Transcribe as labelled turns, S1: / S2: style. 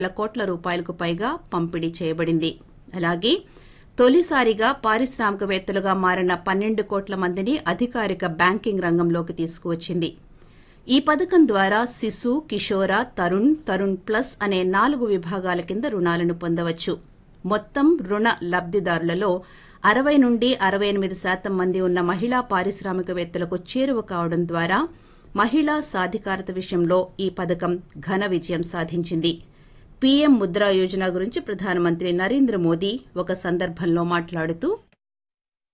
S1: వేల కోట్ల రూపాయలకు పైగా పంపిణీ చేయబడింది అలాగే తొలిసారిగా పారిశ్రామికవేత్తలుగా మారిన పన్నెండు కోట్ల మందిని అధికారిక బ్యాంకింగ్ రంగంలోకి తీసుకువచ్చింది ఈ పథకం ద్వారా శిశు కిషోర తరుణ్ తరుణ్ ప్లస్ అనే నాలుగు విభాగాల కింద రుణాలను పొందవచ్చు మొత్తం రుణ లబ్దిదారులలో అరవై నుండి అరవై ఎనిమిది శాతం మంది ఉన్న మహిళా పారిశ్రామికవేత్తలకు చేరువ కావడం ద్వారా మహిళా సాధికారత విషయంలో ఈ పథకం ఘన విజయం సాధించింది పీఎం ముద్రా యోజన గురించి ప్రధానమంత్రి నరేంద్ర మోదీ ఒక సందర్భంలో మాట్లాడుతూ